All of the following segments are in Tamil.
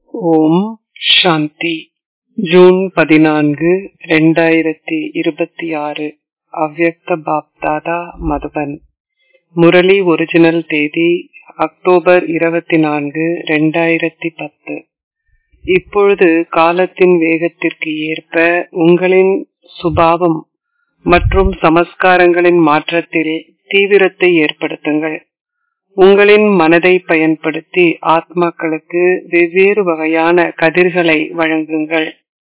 ஓம் சாந்தி ஜூன் பதினான்கு ரெண்டாயிரத்தி இருபத்தி ஆறு அவ்யக்த பாப்தாதா மதுபன் முரளி ஒரிஜினல் தேதி அக்டோபர் இருபத்தி நான்கு ரெண்டாயிரத்தி பத்து இப்பொழுது காலத்தின் வேகத்திற்கு ஏற்ப உங்களின் சுபாவம் மற்றும் சமஸ்காரங்களின் மாற்றத்தில் தீவிரத்தை ஏற்படுத்துங்கள் உங்களின் மனதை பயன்படுத்தி ஆத்மாக்களுக்கு வெவ்வேறு வகையான கதிர்களை வழங்குங்கள்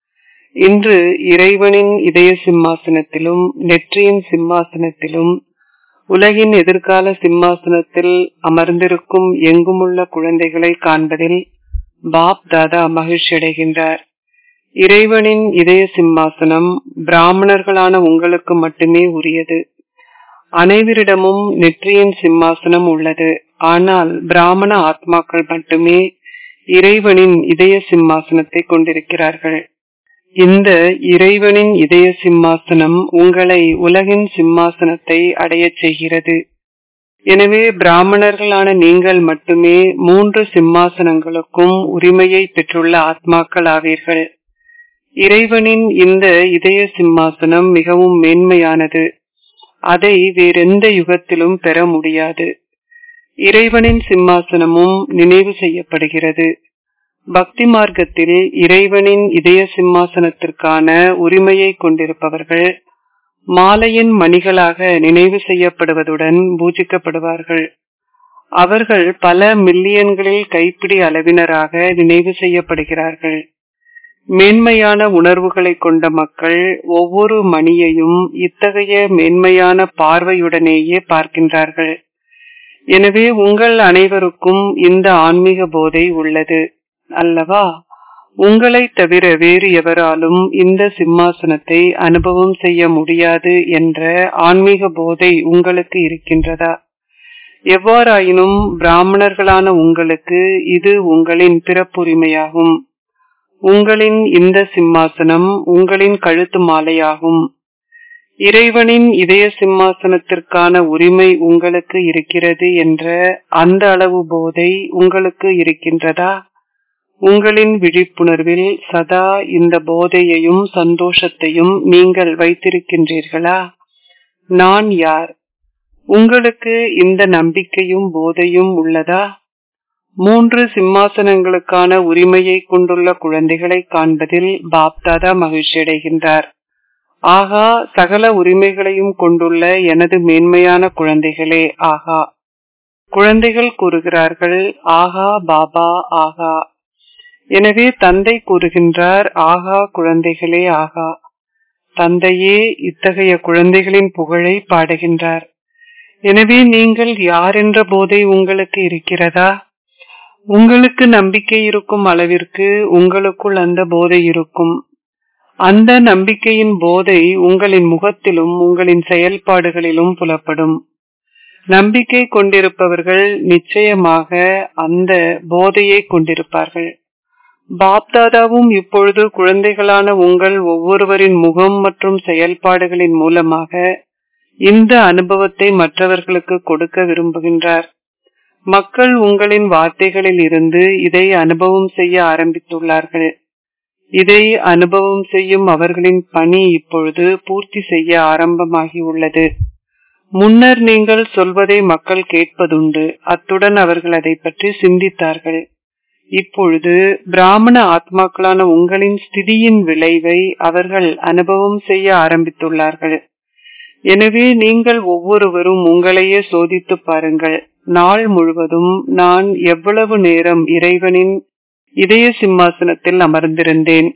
இன்று இறைவனின் இதய சிம்மாசனத்திலும் நெற்றியின் சிம்மாசனத்திலும் உலகின் எதிர்கால சிம்மாசனத்தில் அமர்ந்திருக்கும் எங்குமுள்ள குழந்தைகளை காண்பதில் பாப் தாதா மகிழ்ச்சி அடைகின்றார் இறைவனின் இதய சிம்மாசனம் பிராமணர்களான உங்களுக்கு மட்டுமே உரியது அனைவரிடமும் நெற்றியின் சிம்மாசனம் உள்ளது ஆனால் பிராமண ஆத்மாக்கள் மட்டுமே இறைவனின் இதய சிம்மாசனத்தை கொண்டிருக்கிறார்கள் இந்த இறைவனின் இதய சிம்மாசனம் உங்களை உலகின் சிம்மாசனத்தை அடையச் செய்கிறது எனவே பிராமணர்களான நீங்கள் மட்டுமே மூன்று சிம்மாசனங்களுக்கும் உரிமையை பெற்றுள்ள ஆத்மாக்கள் ஆவீர்கள் இறைவனின் இந்த இதய சிம்மாசனம் மிகவும் மேன்மையானது அதை வேறெந்த யுகத்திலும் பெற முடியாது இறைவனின் சிம்மாசனமும் நினைவு செய்யப்படுகிறது பக்தி மார்க்கத்தில் இறைவனின் இதய சிம்மாசனத்திற்கான உரிமையை கொண்டிருப்பவர்கள் மாலையின் மணிகளாக நினைவு செய்யப்படுவதுடன் பூஜிக்கப்படுவார்கள் அவர்கள் பல மில்லியன்களில் கைப்பிடி அளவினராக நினைவு செய்யப்படுகிறார்கள் மேன்மையான உணர்வுகளை கொண்ட மக்கள் ஒவ்வொரு மணியையும் இத்தகைய மேன்மையான பார்வையுடனேயே பார்க்கின்றார்கள் எனவே உங்கள் அனைவருக்கும் இந்த ஆன்மீக போதை உள்ளது அல்லவா உங்களை தவிர வேறு எவராலும் இந்த சிம்மாசனத்தை அனுபவம் செய்ய முடியாது என்ற ஆன்மீக போதை உங்களுக்கு இருக்கின்றதா எவ்வாறாயினும் பிராமணர்களான உங்களுக்கு இது உங்களின் பிறப்புரிமையாகும் உங்களின் இந்த சிம்மாசனம் உங்களின் கழுத்து மாலையாகும் இறைவனின் இதய சிம்மாசனத்திற்கான உரிமை உங்களுக்கு இருக்கிறது என்ற அந்த அளவு போதை உங்களுக்கு இருக்கின்றதா உங்களின் விழிப்புணர்வில் சதா இந்த போதையையும் சந்தோஷத்தையும் நீங்கள் வைத்திருக்கின்றீர்களா நான் யார் உங்களுக்கு இந்த நம்பிக்கையும் போதையும் உள்ளதா மூன்று சிம்மாசனங்களுக்கான உரிமையை கொண்டுள்ள குழந்தைகளை காண்பதில் பாப்தாதா மகிழ்ச்சி அடைகின்றார் ஆகா சகல உரிமைகளையும் கொண்டுள்ள எனது மேன்மையான குழந்தைகளே ஆகா குழந்தைகள் கூறுகிறார்கள் ஆகா பாபா ஆகா எனவே தந்தை கூறுகின்றார் ஆகா குழந்தைகளே ஆகா தந்தையே இத்தகைய குழந்தைகளின் புகழை பாடுகின்றார் எனவே நீங்கள் யார் என்ற போதை உங்களுக்கு இருக்கிறதா உங்களுக்கு நம்பிக்கை இருக்கும் அளவிற்கு உங்களுக்குள் அந்த போதை இருக்கும் அந்த நம்பிக்கையின் போதை உங்களின் முகத்திலும் உங்களின் செயல்பாடுகளிலும் புலப்படும் நம்பிக்கை கொண்டிருப்பவர்கள் நிச்சயமாக அந்த போதையை கொண்டிருப்பார்கள் பாப்தாதாவும் இப்பொழுது குழந்தைகளான உங்கள் ஒவ்வொருவரின் முகம் மற்றும் செயல்பாடுகளின் மூலமாக இந்த அனுபவத்தை மற்றவர்களுக்கு கொடுக்க விரும்புகின்றார் மக்கள் உங்களின் வார்த்தைகளில் இருந்து இதை அனுபவம் செய்ய ஆரம்பித்துள்ளார்கள் இதை அனுபவம் செய்யும் அவர்களின் பணி இப்பொழுது பூர்த்தி செய்ய ஆரம்பமாகி உள்ளது முன்னர் நீங்கள் சொல்வதை மக்கள் கேட்பதுண்டு அத்துடன் அவர்கள் அதை பற்றி சிந்தித்தார்கள் இப்பொழுது பிராமண ஆத்மாக்களான உங்களின் ஸ்திதியின் விளைவை அவர்கள் அனுபவம் செய்ய ஆரம்பித்துள்ளார்கள் எனவே நீங்கள் ஒவ்வொருவரும் உங்களையே சோதித்து பாருங்கள் நாள் முழுவதும் நான் எவ்வளவு நேரம் இறைவனின் இதய சிம்மாசனத்தில் அமர்ந்திருந்தேன்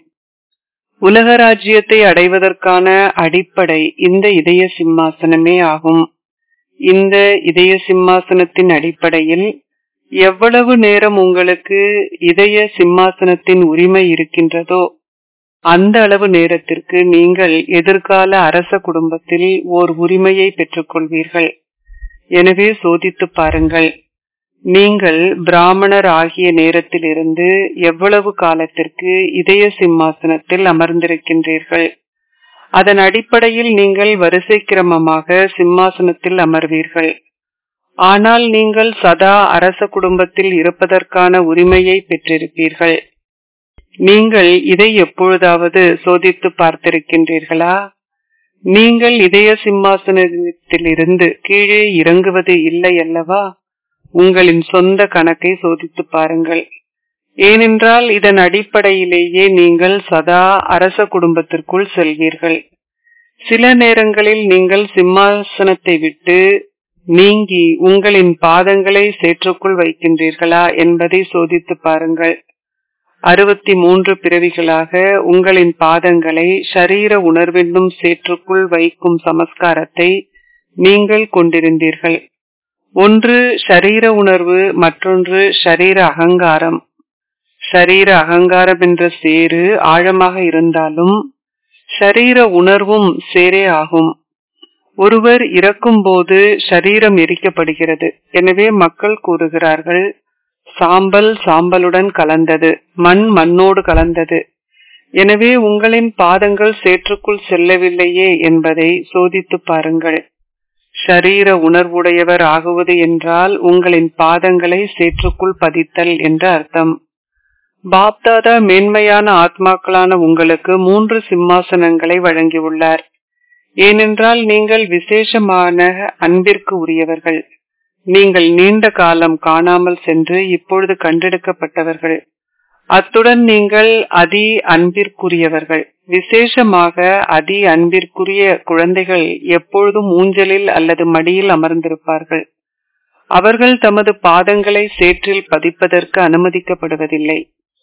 உலக ராஜ்யத்தை அடைவதற்கான அடிப்படை இந்த இதய சிம்மாசனமே ஆகும் இந்த இதய சிம்மாசனத்தின் அடிப்படையில் எவ்வளவு நேரம் உங்களுக்கு இதய சிம்மாசனத்தின் உரிமை இருக்கின்றதோ அந்த அளவு நேரத்திற்கு நீங்கள் எதிர்கால அரச குடும்பத்தில் ஓர் உரிமையை பெற்றுக்கொள்வீர்கள் எனவே சோதித்து பாருங்கள் நீங்கள் பிராமணர் ஆகிய நேரத்திலிருந்து எவ்வளவு காலத்திற்கு இதய சிம்மாசனத்தில் அமர்ந்திருக்கின்றீர்கள் அதன் அடிப்படையில் நீங்கள் வரிசை கிரமமாக சிம்மாசனத்தில் அமர்வீர்கள் ஆனால் நீங்கள் சதா அரச குடும்பத்தில் இருப்பதற்கான உரிமையை பெற்றிருப்பீர்கள் நீங்கள் இதை எப்பொழுதாவது சோதித்து பார்த்திருக்கின்றீர்களா நீங்கள் இதய சிம்மாசனத்திலிருந்து கீழே இறங்குவது இல்லை அல்லவா உங்களின் சொந்த கணக்கை சோதித்து பாருங்கள் ஏனென்றால் இதன் அடிப்படையிலேயே நீங்கள் சதா அரச குடும்பத்திற்குள் செல்வீர்கள் சில நேரங்களில் நீங்கள் சிம்மாசனத்தை விட்டு நீங்கி உங்களின் பாதங்களை சேற்றுக்குள் வைக்கின்றீர்களா என்பதை சோதித்து பாருங்கள் அறுபத்தி மூன்று பிறவிகளாக உங்களின் பாதங்களை ஷரீர உணர்வென்னும் சேற்றுக்குள் வைக்கும் சமஸ்காரத்தை நீங்கள் கொண்டிருந்தீர்கள் ஒன்று ஷரீர உணர்வு மற்றொன்று ஷரீர அகங்காரம் ஷரீர அகங்காரம் என்ற சேரு ஆழமாக இருந்தாலும் ஷரீர உணர்வும் சேரே ஆகும் ஒருவர் இறக்கும் போது ஷரீரம் எரிக்கப்படுகிறது எனவே மக்கள் கூறுகிறார்கள் சாம்பல் சாம்பலுடன் கலந்தது மண் மண்ணோடு கலந்தது எனவே உங்களின் பாதங்கள் சேற்றுக்குள் செல்லவில்லையே என்பதை சோதித்து பாருங்கள் ஷரீர உணர்வுடையவர் ஆகுவது என்றால் உங்களின் பாதங்களை சேற்றுக்குள் பதித்தல் என்று அர்த்தம் பாப்தாதா மேன்மையான ஆத்மாக்களான உங்களுக்கு மூன்று சிம்மாசனங்களை வழங்கியுள்ளார் ஏனென்றால் நீங்கள் விசேஷமான அன்பிற்கு உரியவர்கள் நீங்கள் நீண்ட காலம் காணாமல் சென்று இப்பொழுது கண்டெடுக்கப்பட்டவர்கள் அத்துடன் நீங்கள் அதி அன்பிற்குரியவர்கள் விசேஷமாக அதி அன்பிற்குரிய குழந்தைகள் எப்பொழுதும் ஊஞ்சலில் அல்லது மடியில் அமர்ந்திருப்பார்கள் அவர்கள் தமது பாதங்களை சேற்றில் பதிப்பதற்கு அனுமதிக்கப்படுவதில்லை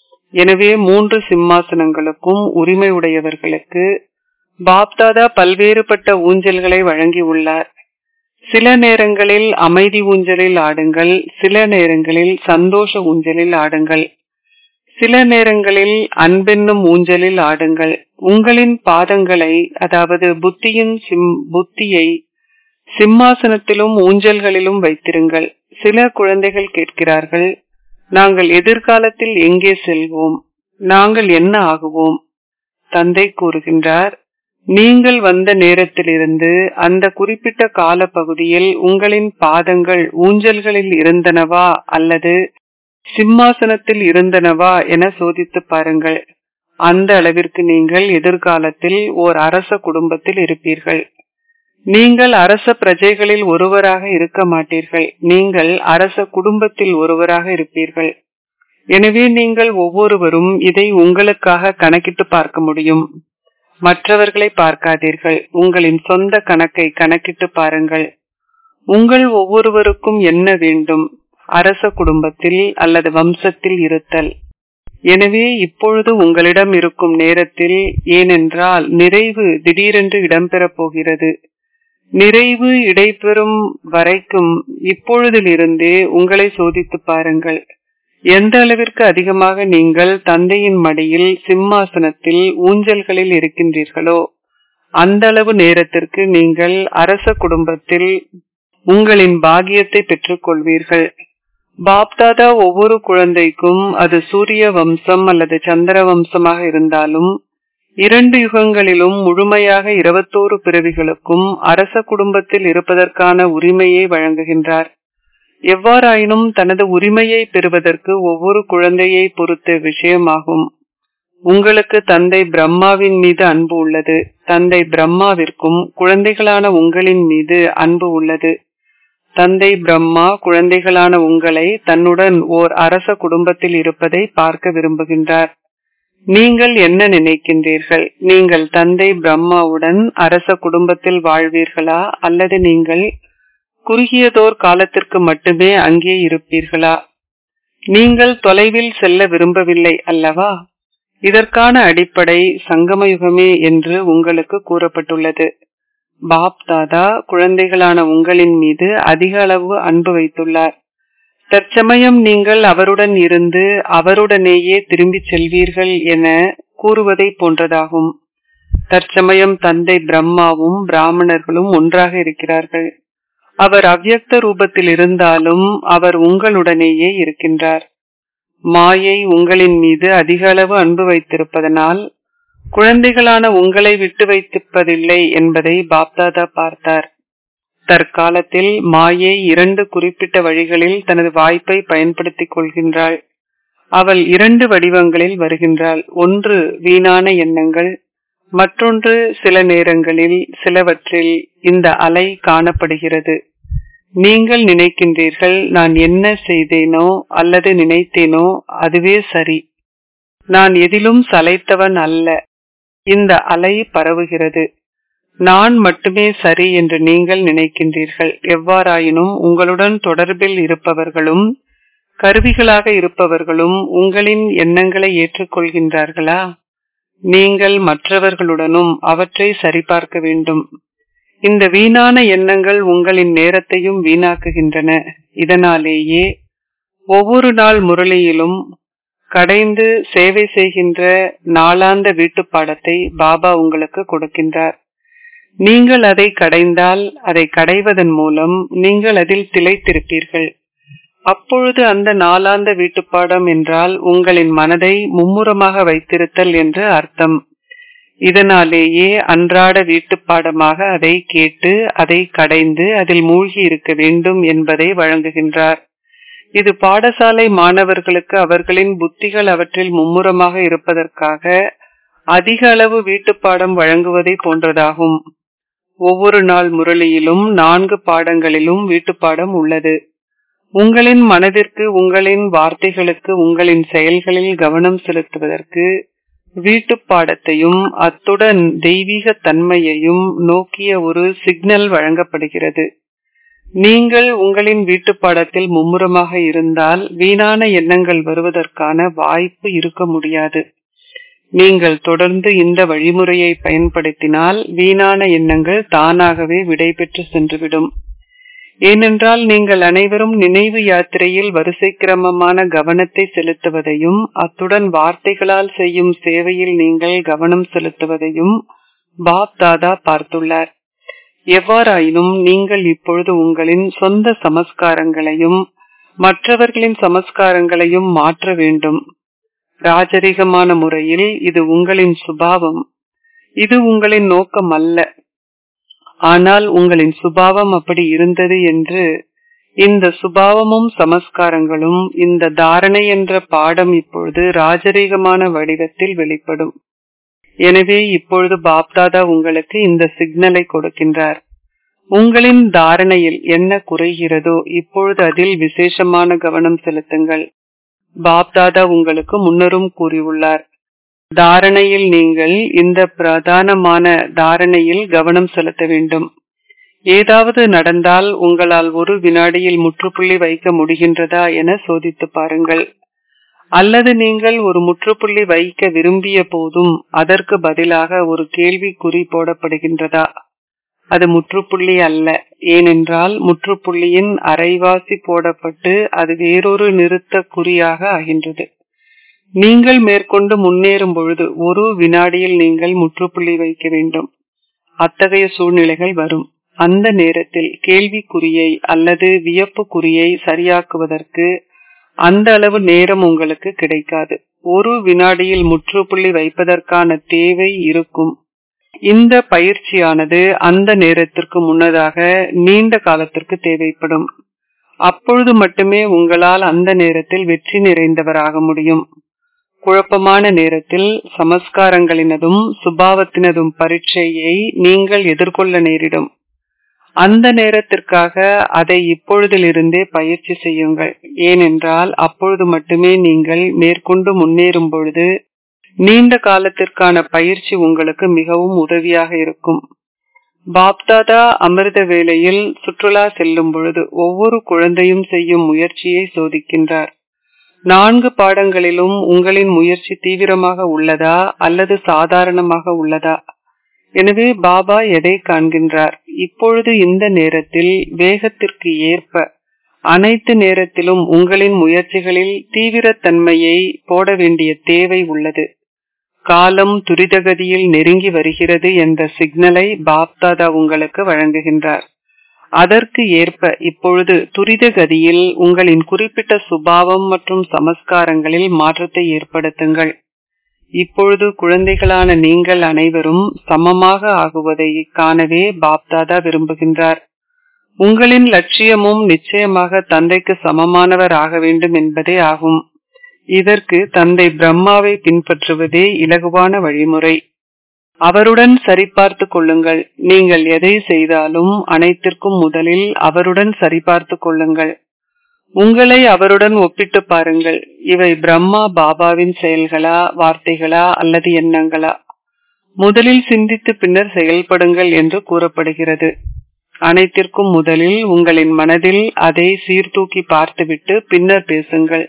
எனவே மூன்று சிம்மாசனங்களுக்கும் உரிமை உடையவர்களுக்கு பாப்தாதா பல்வேறுபட்ட ஊஞ்சல்களை வழங்கியுள்ளார் சில நேரங்களில் அமைதி ஊஞ்சலில் ஆடுங்கள் சில நேரங்களில் சந்தோஷ ஊஞ்சலில் ஆடுங்கள் சில நேரங்களில் அன்பென்னும் ஊஞ்சலில் ஆடுங்கள் உங்களின் பாதங்களை அதாவது புத்தியின் சிம் புத்தியை சிம்மாசனத்திலும் ஊஞ்சல்களிலும் வைத்திருங்கள் சில குழந்தைகள் கேட்கிறார்கள் நாங்கள் எதிர்காலத்தில் எங்கே செல்வோம் நாங்கள் என்ன ஆகுவோம் தந்தை கூறுகின்றார் நீங்கள் வந்த நேரத்திலிருந்து அந்த குறிப்பிட்ட கால பகுதியில் உங்களின் பாதங்கள் ஊஞ்சல்களில் இருந்தனவா அல்லது சிம்மாசனத்தில் இருந்தனவா என சோதித்து பாருங்கள் அந்த அளவிற்கு நீங்கள் எதிர்காலத்தில் ஓர் அரச குடும்பத்தில் இருப்பீர்கள் நீங்கள் அரச பிரஜைகளில் ஒருவராக இருக்க மாட்டீர்கள் நீங்கள் அரச குடும்பத்தில் ஒருவராக இருப்பீர்கள் எனவே நீங்கள் ஒவ்வொருவரும் இதை உங்களுக்காக கணக்கிட்டு பார்க்க முடியும் மற்றவர்களை பார்க்காதீர்கள் உங்களின் சொந்த கணக்கை கணக்கிட்டு பாருங்கள் உங்கள் ஒவ்வொருவருக்கும் என்ன வேண்டும் அரச குடும்பத்தில் அல்லது வம்சத்தில் இருத்தல் எனவே இப்பொழுது உங்களிடம் இருக்கும் நேரத்தில் ஏனென்றால் நிறைவு திடீரென்று இடம்பெறப் போகிறது நிறைவு இடைபெறும் வரைக்கும் இப்பொழுதிலிருந்தே உங்களை சோதித்து பாருங்கள் எந்த அளவிற்கு அதிகமாக நீங்கள் தந்தையின் மடியில் சிம்மாசனத்தில் ஊஞ்சல்களில் இருக்கின்றீர்களோ அந்த அளவு நேரத்திற்கு நீங்கள் அரச குடும்பத்தில் உங்களின் பாகியத்தை பெற்றுக் கொள்வீர்கள் பாப்தாதா ஒவ்வொரு குழந்தைக்கும் அது சூரிய வம்சம் அல்லது சந்திர வம்சமாக இருந்தாலும் இரண்டு யுகங்களிலும் முழுமையாக இருபத்தோரு பிறவிகளுக்கும் அரச குடும்பத்தில் இருப்பதற்கான உரிமையை வழங்குகின்றார் எவ்வாறாயினும் தனது உரிமையை பெறுவதற்கு ஒவ்வொரு குழந்தையை பொறுத்த விஷயமாகும் உங்களுக்கு தந்தை பிரம்மாவின் மீது அன்பு உள்ளது தந்தை பிரம்மாவிற்கும் குழந்தைகளான உங்களின் மீது அன்பு உள்ளது தந்தை பிரம்மா குழந்தைகளான உங்களை தன்னுடன் ஓர் அரச குடும்பத்தில் இருப்பதை பார்க்க விரும்புகின்றார் நீங்கள் என்ன நினைக்கின்றீர்கள் நீங்கள் தந்தை பிரம்மாவுடன் அரச குடும்பத்தில் வாழ்வீர்களா அல்லது நீங்கள் குறுகியதோர் காலத்திற்கு மட்டுமே அங்கே இருப்பீர்களா நீங்கள் தொலைவில் செல்ல விரும்பவில்லை அல்லவா இதற்கான அடிப்படை சங்கமயுகமே என்று உங்களுக்கு கூறப்பட்டுள்ளது பாப் தாதா குழந்தைகளான உங்களின் மீது அதிக அளவு அன்பு வைத்துள்ளார் தற்சமயம் நீங்கள் அவருடன் இருந்து அவருடனேயே திரும்பிச் செல்வீர்கள் என கூறுவதை போன்றதாகும் தற்சமயம் தந்தை பிரம்மாவும் பிராமணர்களும் ஒன்றாக இருக்கிறார்கள் அவர் அவ்யக்த ரூபத்தில் இருந்தாலும் அவர் உங்களுடனேயே இருக்கின்றார் மாயை உங்களின் மீது அதிக அளவு அன்பு வைத்திருப்பதனால் குழந்தைகளான உங்களை விட்டு வைத்திருப்பதில்லை என்பதை பாப்தாதா பார்த்தார் தற்காலத்தில் மாயை இரண்டு குறிப்பிட்ட வழிகளில் தனது வாய்ப்பை பயன்படுத்திக் கொள்கின்றாள் அவள் இரண்டு வடிவங்களில் வருகின்றாள் ஒன்று வீணான எண்ணங்கள் மற்றொன்று சில நேரங்களில் சிலவற்றில் இந்த அலை காணப்படுகிறது நீங்கள் நினைக்கின்றீர்கள் நான் என்ன செய்தேனோ அல்லது நினைத்தேனோ அதுவே சரி நான் எதிலும் சளைத்தவன் அல்ல இந்த அலை பரவுகிறது நான் மட்டுமே சரி என்று நீங்கள் நினைக்கின்றீர்கள் எவ்வாறாயினும் உங்களுடன் தொடர்பில் இருப்பவர்களும் கருவிகளாக இருப்பவர்களும் உங்களின் எண்ணங்களை ஏற்றுக்கொள்கின்றார்களா நீங்கள் மற்றவர்களுடனும் அவற்றை சரிபார்க்க வேண்டும் இந்த வீணான எண்ணங்கள் உங்களின் நேரத்தையும் வீணாக்குகின்றன இதனாலேயே ஒவ்வொரு நாள் முரளியிலும் கடைந்து சேவை செய்கின்ற நாளாந்த வீட்டு பாடத்தை பாபா உங்களுக்கு கொடுக்கின்றார் நீங்கள் அதை கடைந்தால் அதை கடைவதன் மூலம் நீங்கள் அதில் திளைத்திருப்பீர்கள் அப்பொழுது அந்த நாளாந்த வீட்டுப்பாடம் என்றால் உங்களின் மனதை மும்முரமாக வைத்திருத்தல் என்று அர்த்தம் இதனாலேயே அன்றாட வீட்டுப்பாடமாக அதை கேட்டு அதை கடைந்து அதில் மூழ்கி இருக்க வேண்டும் என்பதை வழங்குகின்றார் இது பாடசாலை மாணவர்களுக்கு அவர்களின் புத்திகள் அவற்றில் மும்முரமாக இருப்பதற்காக அதிக அளவு வீட்டுப்பாடம் வழங்குவதை போன்றதாகும் ஒவ்வொரு நாள் முரளியிலும் நான்கு பாடங்களிலும் வீட்டுப்பாடம் உள்ளது உங்களின் மனதிற்கு உங்களின் வார்த்தைகளுக்கு உங்களின் செயல்களில் கவனம் செலுத்துவதற்கு வீட்டு பாடத்தையும் அத்துடன் தெய்வீக தன்மையையும் நோக்கிய ஒரு சிக்னல் வழங்கப்படுகிறது நீங்கள் உங்களின் வீட்டு பாடத்தில் மும்முரமாக இருந்தால் வீணான எண்ணங்கள் வருவதற்கான வாய்ப்பு இருக்க முடியாது நீங்கள் தொடர்ந்து இந்த வழிமுறையை பயன்படுத்தினால் வீணான எண்ணங்கள் தானாகவே விடை பெற்று சென்றுவிடும் ஏனென்றால் நீங்கள் அனைவரும் நினைவு யாத்திரையில் வரிசை கிரமமான கவனத்தை செலுத்துவதையும் அத்துடன் வார்த்தைகளால் செய்யும் சேவையில் நீங்கள் கவனம் செலுத்துவதையும் பாப் தாதா பார்த்துள்ளார் எவ்வாறாயினும் நீங்கள் இப்பொழுது உங்களின் சொந்த சமஸ்காரங்களையும் மற்றவர்களின் சமஸ்காரங்களையும் மாற்ற வேண்டும் ராஜரிகமான முறையில் இது உங்களின் சுபாவம் இது உங்களின் நோக்கம் அல்ல ஆனால் உங்களின் சுபாவம் அப்படி இருந்தது என்று இந்த சுபாவமும் சமஸ்காரங்களும் இந்த தாரணை என்ற பாடம் இப்பொழுது ராஜரீகமான வடிவத்தில் வெளிப்படும் எனவே இப்பொழுது பாப்தாதா உங்களுக்கு இந்த சிக்னலை கொடுக்கின்றார் உங்களின் தாரணையில் என்ன குறைகிறதோ இப்பொழுது அதில் விசேஷமான கவனம் செலுத்துங்கள் பாப்தாதா உங்களுக்கு முன்னரும் கூறியுள்ளார் தாரணையில் நீங்கள் இந்த பிரதானமான தாரணையில் கவனம் செலுத்த வேண்டும் ஏதாவது நடந்தால் உங்களால் ஒரு வினாடியில் முற்றுப்புள்ளி வைக்க முடிகின்றதா என சோதித்து பாருங்கள் அல்லது நீங்கள் ஒரு முற்றுப்புள்ளி வைக்க விரும்பிய போதும் அதற்கு பதிலாக ஒரு கேள்விக்குறி போடப்படுகின்றதா அது முற்றுப்புள்ளி அல்ல ஏனென்றால் முற்றுப்புள்ளியின் அரைவாசி போடப்பட்டு அது வேறொரு நிறுத்த குறியாக ஆகின்றது நீங்கள் மேற்கொண்டு முன்னேறும் பொழுது ஒரு வினாடியில் நீங்கள் முற்றுப்புள்ளி வைக்க வேண்டும் அத்தகைய சூழ்நிலைகள் வரும் அந்த நேரத்தில் கேள்விக்குறியை அல்லது வியப்பு குறியை சரியாக்குவதற்கு அந்த அளவு நேரம் உங்களுக்கு கிடைக்காது ஒரு வினாடியில் முற்றுப்புள்ளி வைப்பதற்கான தேவை இருக்கும் இந்த பயிற்சியானது அந்த நேரத்திற்கு முன்னதாக நீண்ட காலத்திற்கு தேவைப்படும் அப்பொழுது மட்டுமே உங்களால் அந்த நேரத்தில் வெற்றி நிறைந்தவராக முடியும் குழப்பமான நேரத்தில் சமஸ்காரங்களினதும் சுபாவத்தினதும் பரீட்சையை நீங்கள் எதிர்கொள்ள நேரிடும் அந்த நேரத்திற்காக அதை இப்பொழுதிலிருந்தே பயிற்சி செய்யுங்கள் ஏனென்றால் அப்பொழுது மட்டுமே நீங்கள் மேற்கொண்டு முன்னேறும் பொழுது நீண்ட காலத்திற்கான பயிற்சி உங்களுக்கு மிகவும் உதவியாக இருக்கும் பாப்தாதா அமிர்த வேளையில் சுற்றுலா செல்லும் பொழுது ஒவ்வொரு குழந்தையும் செய்யும் முயற்சியை சோதிக்கின்றார் நான்கு பாடங்களிலும் உங்களின் முயற்சி தீவிரமாக உள்ளதா அல்லது சாதாரணமாக உள்ளதா எனவே பாபா எதை காண்கின்றார் இப்பொழுது இந்த நேரத்தில் வேகத்திற்கு ஏற்ப அனைத்து நேரத்திலும் உங்களின் முயற்சிகளில் தீவிரத்தன்மையை போட வேண்டிய தேவை உள்ளது காலம் துரிதகதியில் நெருங்கி வருகிறது என்ற சிக்னலை பாப்தாதா உங்களுக்கு வழங்குகின்றார் அதற்கு ஏற்ப இப்பொழுது துரித கதியில் உங்களின் குறிப்பிட்ட சுபாவம் மற்றும் சமஸ்காரங்களில் மாற்றத்தை ஏற்படுத்துங்கள் இப்பொழுது குழந்தைகளான நீங்கள் அனைவரும் சமமாக ஆகுவதை காணவே பாப்தாதா விரும்புகின்றார் உங்களின் லட்சியமும் நிச்சயமாக தந்தைக்கு சமமானவர் ஆக வேண்டும் என்பதே ஆகும் இதற்கு தந்தை பிரம்மாவை பின்பற்றுவதே இலகுவான வழிமுறை அவருடன் சரிபார்த்து கொள்ளுங்கள் நீங்கள் எதை செய்தாலும் அனைத்திற்கும் முதலில் அவருடன் சரிபார்த்து கொள்ளுங்கள் உங்களை அவருடன் ஒப்பிட்டு பாருங்கள் இவை பிரம்மா பாபாவின் செயல்களா வார்த்தைகளா அல்லது எண்ணங்களா முதலில் சிந்தித்து பின்னர் செயல்படுங்கள் என்று கூறப்படுகிறது அனைத்திற்கும் முதலில் உங்களின் மனதில் அதை சீர்தூக்கி பார்த்துவிட்டு பின்னர் பேசுங்கள்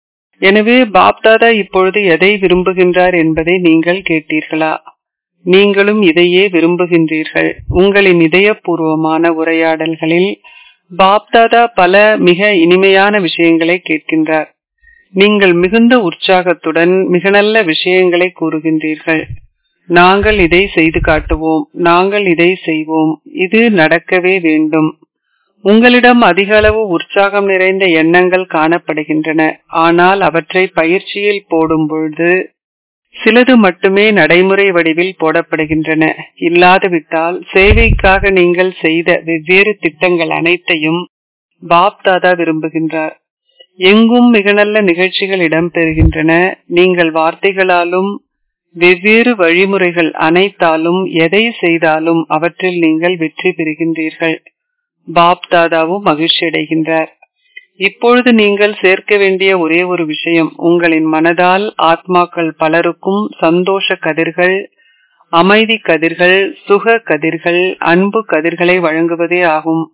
எனவே பாப்தாதா இப்பொழுது எதை விரும்புகின்றார் என்பதை நீங்கள் கேட்டீர்களா நீங்களும் இதையே விரும்புகின்றீர்கள் உங்களின் இதயபூர்வமான உரையாடல்களில் பாப்தாதா பல மிக இனிமையான விஷயங்களை கேட்கின்றார் நீங்கள் மிகுந்த உற்சாகத்துடன் மிக நல்ல விஷயங்களை கூறுகின்றீர்கள் நாங்கள் இதை செய்து காட்டுவோம் நாங்கள் இதை செய்வோம் இது நடக்கவே வேண்டும் உங்களிடம் அதிக அளவு உற்சாகம் நிறைந்த எண்ணங்கள் காணப்படுகின்றன ஆனால் அவற்றை பயிற்சியில் போடும் பொழுது சிலது மட்டுமே நடைமுறை வடிவில் போடப்படுகின்றன இல்லாதுவிட்டால் சேவைக்காக நீங்கள் செய்த வெவ்வேறு திட்டங்கள் அனைத்தையும் பாப் தாதா விரும்புகின்றார் எங்கும் மிக நல்ல நிகழ்ச்சிகள் இடம்பெறுகின்றன நீங்கள் வார்த்தைகளாலும் வெவ்வேறு வழிமுறைகள் அனைத்தாலும் எதை செய்தாலும் அவற்றில் நீங்கள் வெற்றி பெறுகின்றீர்கள் பாப் தாதாவும் மகிழ்ச்சி அடைகின்றார் இப்பொழுது நீங்கள் சேர்க்க வேண்டிய ஒரே ஒரு விஷயம் உங்களின் மனதால் ஆத்மாக்கள் பலருக்கும் சந்தோஷ கதிர்கள் அமைதி கதிர்கள் சுக கதிர்கள் அன்பு கதிர்களை வழங்குவதே ஆகும்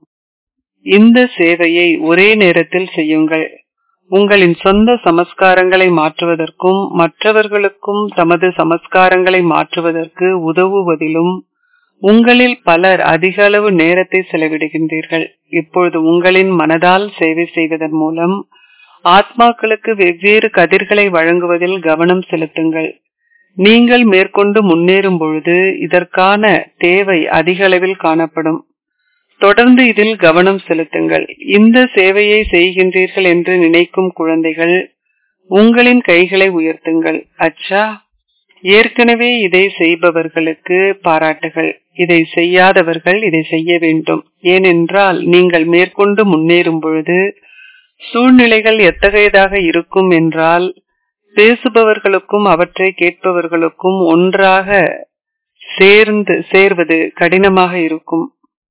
இந்த சேவையை ஒரே நேரத்தில் செய்யுங்கள் உங்களின் சொந்த சமஸ்காரங்களை மாற்றுவதற்கும் மற்றவர்களுக்கும் தமது சமஸ்காரங்களை மாற்றுவதற்கு உதவுவதிலும் உங்களில் பலர் அதிக அளவு நேரத்தை செலவிடுகின்றீர்கள் இப்பொழுது உங்களின் மனதால் சேவை செய்வதன் மூலம் ஆத்மாக்களுக்கு வெவ்வேறு கதிர்களை வழங்குவதில் கவனம் செலுத்துங்கள் நீங்கள் மேற்கொண்டு முன்னேறும் பொழுது இதற்கான தேவை அதிக அளவில் காணப்படும் தொடர்ந்து இதில் கவனம் செலுத்துங்கள் இந்த சேவையை செய்கின்றீர்கள் என்று நினைக்கும் குழந்தைகள் உங்களின் கைகளை உயர்த்துங்கள் அச்சா ஏற்கனவே இதை செய்பவர்களுக்கு பாராட்டுகள் இதை செய்யாதவர்கள் இதை செய்ய வேண்டும் ஏனென்றால் நீங்கள் மேற்கொண்டு முன்னேறும் பொழுது சூழ்நிலைகள் எத்தகையதாக இருக்கும் என்றால் பேசுபவர்களுக்கும் அவற்றை கேட்பவர்களுக்கும் ஒன்றாக சேர்ந்து சேர்வது கடினமாக இருக்கும்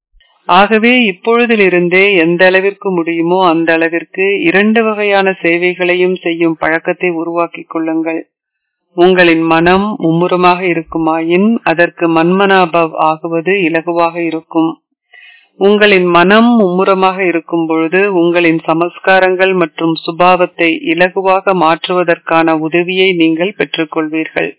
ஆகவே இப்பொழுதிலிருந்தே எந்த அளவிற்கு முடியுமோ அந்த அளவிற்கு இரண்டு வகையான சேவைகளையும் செய்யும் பழக்கத்தை உருவாக்கிக் கொள்ளுங்கள் உங்களின் மனம் மும்முரமாக இருக்குமாயின் அதற்கு மன்மனாபவ் ஆகுவது இலகுவாக இருக்கும் உங்களின் மனம் மும்முரமாக இருக்கும் பொழுது உங்களின் சமஸ்காரங்கள் மற்றும் சுபாவத்தை இலகுவாக மாற்றுவதற்கான உதவியை நீங்கள் பெற்றுக்கொள்வீர்கள்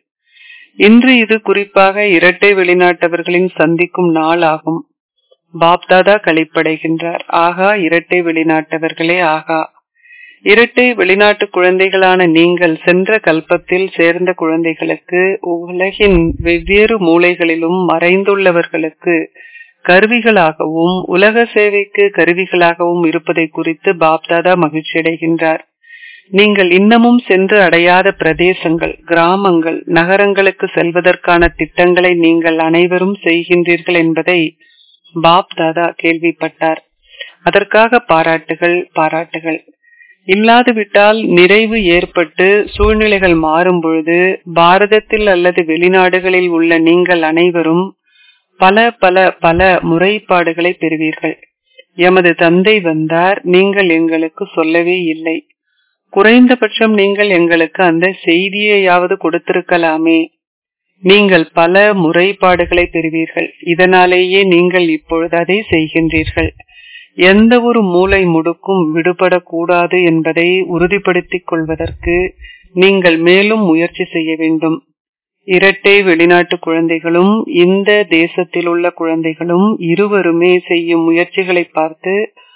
இன்று இது குறிப்பாக இரட்டை வெளிநாட்டவர்களின் சந்திக்கும் நாள் ஆகும் பாப்தாதா கழிப்படைகின்றார் ஆகா இரட்டை வெளிநாட்டவர்களே ஆகா இரட்டை வெளிநாட்டு குழந்தைகளான நீங்கள் சென்ற கல்பத்தில் சேர்ந்த குழந்தைகளுக்கு உலகின் வெவ்வேறு மூலைகளிலும் மறைந்துள்ளவர்களுக்கு கருவிகளாகவும் உலக சேவைக்கு கருவிகளாகவும் இருப்பதை குறித்து பாப்தாதா மகிழ்ச்சி அடைகின்றார் நீங்கள் இன்னமும் சென்று அடையாத பிரதேசங்கள் கிராமங்கள் நகரங்களுக்கு செல்வதற்கான திட்டங்களை நீங்கள் அனைவரும் செய்கின்றீர்கள் என்பதை பாப் தாதா கேள்விப்பட்டார் அதற்காக பாராட்டுகள் பாராட்டுகள் இல்லாதுவிட்டால் நிறைவு ஏற்பட்டு சூழ்நிலைகள் மாறும் பொழுது பாரதத்தில் அல்லது வெளிநாடுகளில் உள்ள நீங்கள் அனைவரும் பல பல பல முறைப்பாடுகளை பெறுவீர்கள் எமது தந்தை வந்தார் நீங்கள் எங்களுக்கு சொல்லவே இல்லை குறைந்தபட்சம் நீங்கள் எங்களுக்கு அந்த செய்தியையாவது கொடுத்திருக்கலாமே நீங்கள் பல முறைப்பாடுகளை பெறுவீர்கள் இதனாலேயே நீங்கள் இப்பொழுது அதை செய்கின்றீர்கள் எந்த ஒரு மூளை முடுக்கும் விடுபடக்கூடாது என்பதை உறுதிப்படுத்திக் கொள்வதற்கு நீங்கள் மேலும் முயற்சி செய்ய வேண்டும் இரட்டை வெளிநாட்டு குழந்தைகளும் இந்த தேசத்தில் உள்ள குழந்தைகளும் இருவருமே செய்யும் முயற்சிகளை பார்த்து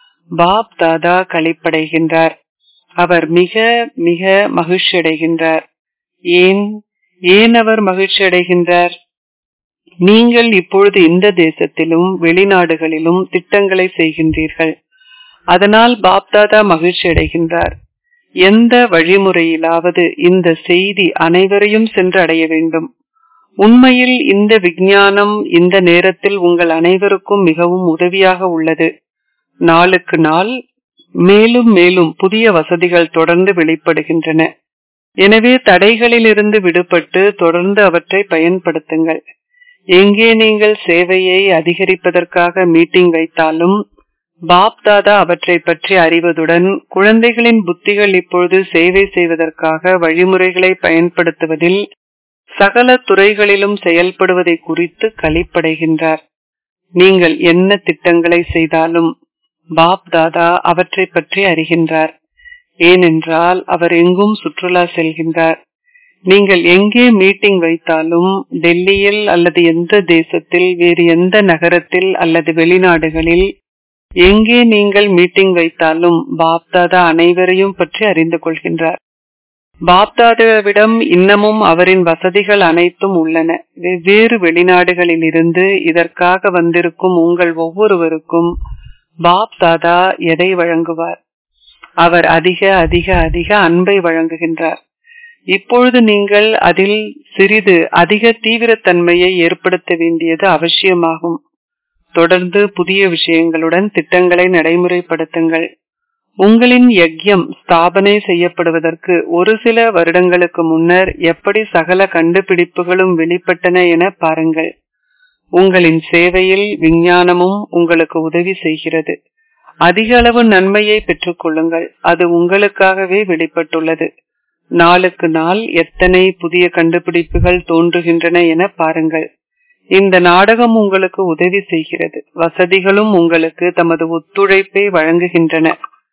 பாப் தாதா கழிப்படைகின்றார் அவர் மிக மிக மகிழ்ச்சி அடைகின்றார் ஏன் ஏன் அவர் மகிழ்ச்சி அடைகின்றார் நீங்கள் இப்பொழுது இந்த தேசத்திலும் வெளிநாடுகளிலும் திட்டங்களை செய்கின்றீர்கள் அதனால் பாப்தாதா மகிழ்ச்சி அடைகின்றார் எந்த வழிமுறையிலாவது இந்த செய்தி அனைவரையும் சென்று அடைய வேண்டும் உண்மையில் இந்த விஞ்ஞானம் இந்த நேரத்தில் உங்கள் அனைவருக்கும் மிகவும் உதவியாக உள்ளது நாளுக்கு நாள் மேலும் மேலும் புதிய வசதிகள் தொடர்ந்து வெளிப்படுகின்றன எனவே தடைகளிலிருந்து விடுபட்டு தொடர்ந்து அவற்றை பயன்படுத்துங்கள் எங்கே நீங்கள் சேவையை அதிகரிப்பதற்காக மீட்டிங் வைத்தாலும் பாப் தாதா அவற்றை பற்றி அறிவதுடன் குழந்தைகளின் புத்திகள் இப்பொழுது சேவை செய்வதற்காக வழிமுறைகளை பயன்படுத்துவதில் சகல துறைகளிலும் செயல்படுவதை குறித்து கழிப்படைகின்றார் நீங்கள் என்ன திட்டங்களை செய்தாலும் பாப் தாதா அவற்றை பற்றி அறிகின்றார் ஏனென்றால் அவர் எங்கும் சுற்றுலா செல்கின்றார் நீங்கள் எங்கே மீட்டிங் வைத்தாலும் டெல்லியில் அல்லது எந்த தேசத்தில் வேறு எந்த நகரத்தில் அல்லது வெளிநாடுகளில் எங்கே நீங்கள் மீட்டிங் வைத்தாலும் பாப்தாதா அனைவரையும் பற்றி அறிந்து கொள்கின்றார் பாப்தாதாவிடம் இன்னமும் அவரின் வசதிகள் அனைத்தும் உள்ளன வெவ்வேறு வெளிநாடுகளில் இருந்து இதற்காக வந்திருக்கும் உங்கள் ஒவ்வொருவருக்கும் பாப் தாதா எதை வழங்குவார் அவர் அதிக அதிக அதிக அன்பை வழங்குகின்றார் இப்பொழுது நீங்கள் அதில் சிறிது அதிக தீவிரத்தன்மையை ஏற்படுத்த வேண்டியது அவசியமாகும் தொடர்ந்து புதிய விஷயங்களுடன் திட்டங்களை நடைமுறைப்படுத்துங்கள் உங்களின் யக்யம் ஸ்தாபனை செய்யப்படுவதற்கு ஒரு சில வருடங்களுக்கு முன்னர் எப்படி சகல கண்டுபிடிப்புகளும் வெளிப்பட்டன என பாருங்கள் உங்களின் சேவையில் விஞ்ஞானமும் உங்களுக்கு உதவி செய்கிறது அதிக அளவு நன்மையை பெற்றுக் கொள்ளுங்கள் அது உங்களுக்காகவே வெளிப்பட்டுள்ளது நாளுக்கு நாள் எத்தனை புதிய கண்டுபிடிப்புகள் தோன்றுகின்றன என பாருங்கள் இந்த நாடகம் உங்களுக்கு உதவி செய்கிறது வசதிகளும் உங்களுக்கு தமது ஒத்துழைப்பை வழங்குகின்றன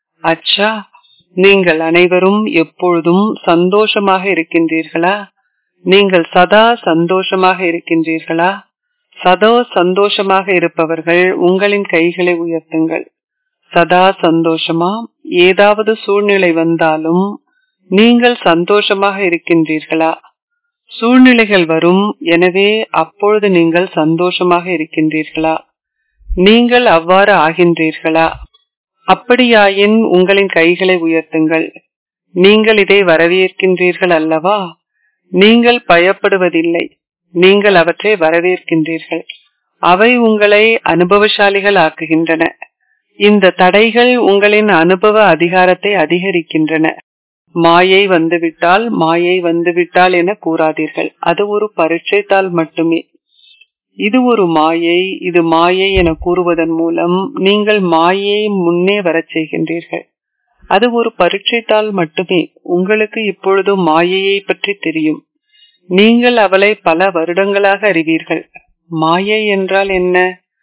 அச்சா நீங்கள் அனைவரும் எப்பொழுதும் சந்தோஷமாக இருக்கின்றீர்களா நீங்கள் சதா சந்தோஷமாக இருக்கின்றீர்களா சதா சந்தோஷமாக இருப்பவர்கள் உங்களின் கைகளை உயர்த்துங்கள் சதா சந்தோஷமா ஏதாவது சூழ்நிலை வந்தாலும் நீங்கள் சந்தோஷமாக இருக்கின்றீர்களா சூழ்நிலைகள் வரும் எனவே அப்பொழுது நீங்கள் சந்தோஷமாக இருக்கின்றீர்களா நீங்கள் அவ்வாறு ஆகின்றீர்களா அப்படியாயின் உங்களின் கைகளை உயர்த்துங்கள் நீங்கள் இதை வரவேற்கின்றீர்கள் அல்லவா நீங்கள் பயப்படுவதில்லை நீங்கள் அவற்றை வரவேற்கின்றீர்கள் அவை உங்களை அனுபவசாலிகள் ஆக்குகின்றன இந்த தடைகள் உங்களின் அனுபவ அதிகாரத்தை அதிகரிக்கின்றன மாயை வந்துவிட்டால் மாயை வந்துவிட்டால் என கூறாதீர்கள் அது ஒரு பரீட்சைத்தாள் மட்டுமே இது ஒரு மாயை இது மாயை என கூறுவதன் மூலம் நீங்கள் மாயையை முன்னே வரச் செய்கின்றீர்கள் அது ஒரு பரீட்சைத்தாள் மட்டுமே உங்களுக்கு இப்பொழுது மாயையை பற்றி தெரியும் நீங்கள் அவளை பல வருடங்களாக அறிவீர்கள் மாயை என்றால் என்ன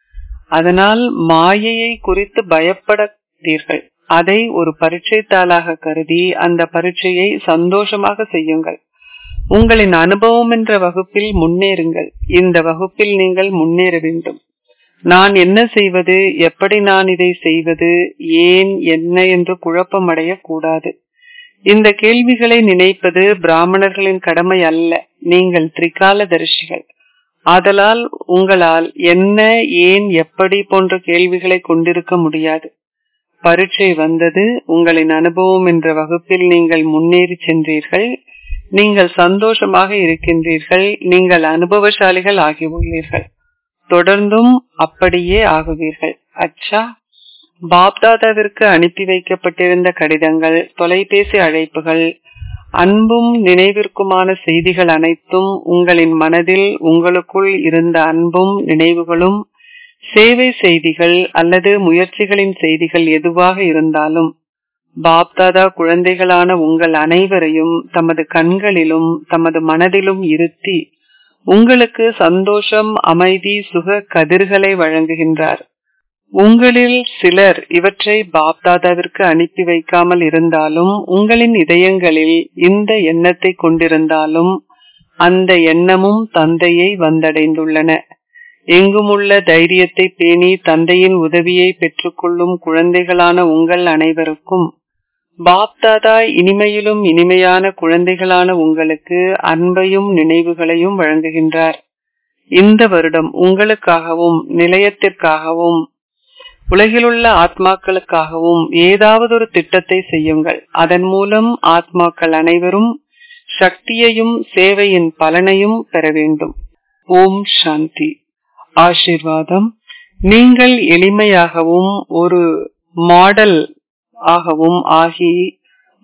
அதனால் மாயையை குறித்து பயப்படத்தீர்கள் அதை ஒரு பரீட்சைத்தாளாக கருதி அந்த பரீட்சையை சந்தோஷமாக செய்யுங்கள் உங்களின் அனுபவம் என்ற வகுப்பில் முன்னேறுங்கள் இந்த வகுப்பில் நீங்கள் முன்னேற வேண்டும் நான் என்ன செய்வது எப்படி நான் இதை செய்வது ஏன் என்ன என்று குழப்பமடைய கூடாது இந்த கேள்விகளை நினைப்பது பிராமணர்களின் கடமை அல்ல நீங்கள் திரிகாலதரிசிகள் ஆதலால் உங்களால் என்ன ஏன் எப்படி போன்ற கேள்விகளை கொண்டிருக்க முடியாது பரீட்சை வந்தது உங்களின் அனுபவம் என்ற வகுப்பில் நீங்கள் முன்னேறி சென்றீர்கள் நீங்கள் சந்தோஷமாக இருக்கின்றீர்கள் நீங்கள் அனுபவசாலிகள் ஆகியுள்ளீர்கள் தொடர்ந்தும் அப்படியே ஆகுவீர்கள் அச்சா பாப்தாதாவிற்கு அனுப்பி வைக்கப்பட்டிருந்த கடிதங்கள் தொலைபேசி அழைப்புகள் அன்பும் நினைவிற்குமான செய்திகள் அனைத்தும் உங்களின் மனதில் உங்களுக்குள் இருந்த அன்பும் நினைவுகளும் சேவை செய்திகள் அல்லது முயற்சிகளின் செய்திகள் எதுவாக இருந்தாலும் பாப்தாதா குழந்தைகளான உங்கள் அனைவரையும் தமது கண்களிலும் தமது மனதிலும் இருத்தி உங்களுக்கு சந்தோஷம் அமைதி சுக கதிர்களை வழங்குகின்றார் உங்களில் சிலர் இவற்றை பாப்தாதாவிற்கு அனுப்பி வைக்காமல் இருந்தாலும் உங்களின் இதயங்களில் இந்த எண்ணத்தை கொண்டிருந்தாலும் அந்த எண்ணமும் தந்தையை வந்தடைந்துள்ளன எங்குமுள்ள தைரியத்தை பேணி தந்தையின் உதவியை பெற்றுக்கொள்ளும் குழந்தைகளான உங்கள் அனைவருக்கும் பாப்தாதா இனிமையிலும் இனிமையான குழந்தைகளான உங்களுக்கு அன்பையும் நினைவுகளையும் வழங்குகின்றார் இந்த வருடம் உங்களுக்காகவும் நிலையத்திற்காகவும் உலகிலுள்ள ஆத்மாக்களுக்காகவும் ஏதாவது ஒரு திட்டத்தை செய்யுங்கள் அதன் மூலம் ஆத்மாக்கள் அனைவரும் சக்தியையும் சேவையின் பலனையும் பெற வேண்டும் ஓம் சாந்தி ஆசிர்வாதம் நீங்கள் எளிமையாகவும் ஒரு மாடல் ஆகவும் ஆகி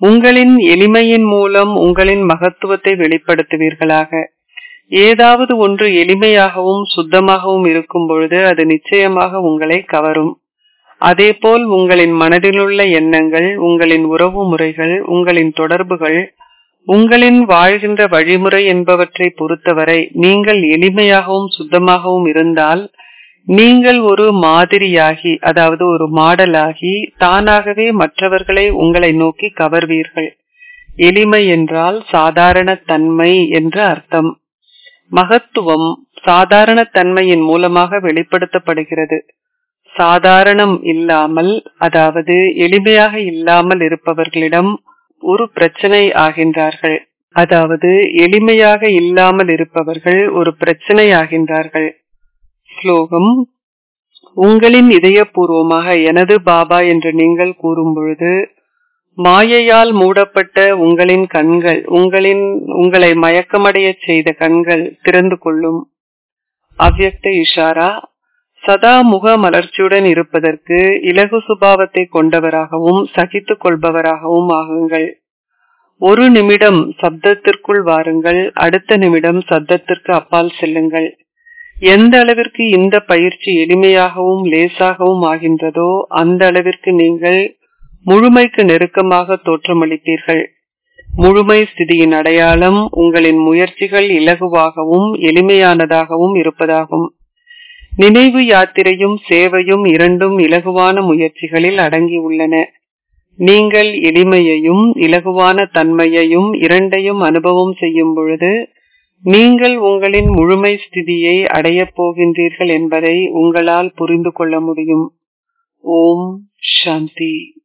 உங்களின் எளிமையின் மூலம் உங்களின் மகத்துவத்தை வெளிப்படுத்துவீர்களாக ஏதாவது ஒன்று எளிமையாகவும் சுத்தமாகவும் இருக்கும் பொழுது அது நிச்சயமாக உங்களை கவரும் அதேபோல் உங்களின் மனதிலுள்ள எண்ணங்கள் உங்களின் உறவு முறைகள் உங்களின் தொடர்புகள் உங்களின் வாழ்கின்ற வழிமுறை என்பவற்றை பொறுத்தவரை நீங்கள் எளிமையாகவும் சுத்தமாகவும் இருந்தால் நீங்கள் ஒரு மாதிரியாகி அதாவது ஒரு மாடலாகி தானாகவே மற்றவர்களை உங்களை நோக்கி கவர்வீர்கள் எளிமை என்றால் சாதாரண தன்மை என்று அர்த்தம் மகத்துவம் சாதாரண தன்மையின் மூலமாக வெளிப்படுத்தப்படுகிறது சாதாரணம் இல்லாமல் அதாவது எளிமையாக இல்லாமல் இருப்பவர்களிடம் ஒரு பிரச்சனை ஆகின்றார்கள் அதாவது எளிமையாக இல்லாமல் இருப்பவர்கள் ஒரு பிரச்சனை ஆகின்றார்கள் ஸ்லோகம் உங்களின் இதயபூர்வமாக எனது பாபா என்று நீங்கள் கூறும் பொழுது மாயையால் மூடப்பட்ட உங்களின் கண்கள் உங்களின் உங்களை மயக்கமடைய செய்த கண்கள் திறந்து கொள்ளும் அவ்யக்த இஷாரா சதா முக மலர்ச்சியுடன் இருப்பதற்கு இலகு சுபாவத்தை கொண்டவராகவும் சகித்துக் கொள்பவராகவும் ஆகுங்கள் ஒரு நிமிடம் சப்தத்திற்குள் வாருங்கள் அடுத்த நிமிடம் சப்தத்திற்கு அப்பால் செல்லுங்கள் எந்த அளவிற்கு இந்த பயிற்சி எளிமையாகவும் லேசாகவும் ஆகின்றதோ அந்த அளவிற்கு நீங்கள் முழுமைக்கு நெருக்கமாக தோற்றமளிப்பீர்கள் முழுமை ஸ்திதியின் அடையாளம் உங்களின் முயற்சிகள் இலகுவாகவும் எளிமையானதாகவும் இருப்பதாகும் நினைவு யாத்திரையும் சேவையும் இரண்டும் இலகுவான முயற்சிகளில் அடங்கியுள்ளன நீங்கள் எளிமையையும் இலகுவான தன்மையையும் இரண்டையும் அனுபவம் செய்யும் பொழுது நீங்கள் உங்களின் முழுமை ஸ்திதியை அடையப் போகின்றீர்கள் என்பதை உங்களால் புரிந்து கொள்ள முடியும் ஓம் சாந்தி